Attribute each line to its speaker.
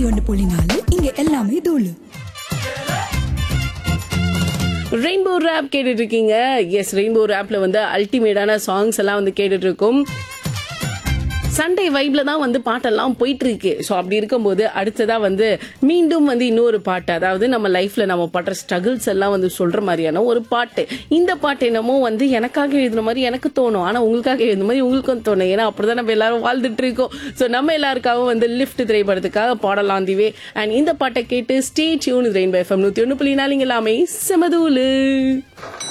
Speaker 1: நூத்தி ஒன்று புள்ளி நாலு இங்க எல்லாமே தூளு
Speaker 2: ரெயின்போ ரேப் கேட்டுட்டு இருக்கீங்க எஸ் ரெயின்போ ரேப்ல வந்து அல்டிமேட்டான சாங்ஸ் எல்லாம் வந்து கேட்டுட்டு இருக்கோம் சண்டே வைப்ல தான் வந்து பாட்டெல்லாம் போயிட்டு இருக்கு ஸோ அப்படி இருக்கும்போது அடுத்ததா வந்து மீண்டும் வந்து இன்னொரு பாட்டு அதாவது நம்ம லைஃப்ல நம்ம படுற ஸ்ட்ரகிள்ஸ் எல்லாம் வந்து சொல்ற மாதிரியான ஒரு பாட்டு இந்த பாட்டு என்னமோ வந்து எனக்காக எழுதுன மாதிரி எனக்கு தோணும் ஆனா உங்களுக்காக எழுதுன மாதிரி உங்களுக்கும் தோணும் ஏன்னா அப்படிதான் நம்ம எல்லாரும் வாழ்ந்துட்டு இருக்கோம் ஸோ நம்ம எல்லாருக்காகவும் வந்து லிஃப்ட் திரைப்படத்துக்காக பாடலாம் திவே அண்ட் இந்த பாட்டை கேட்டு stay tuned rainbow FM நூத்தி ஒன்று புள்ளி நாலு இங்க எல்லாமே செமதூலு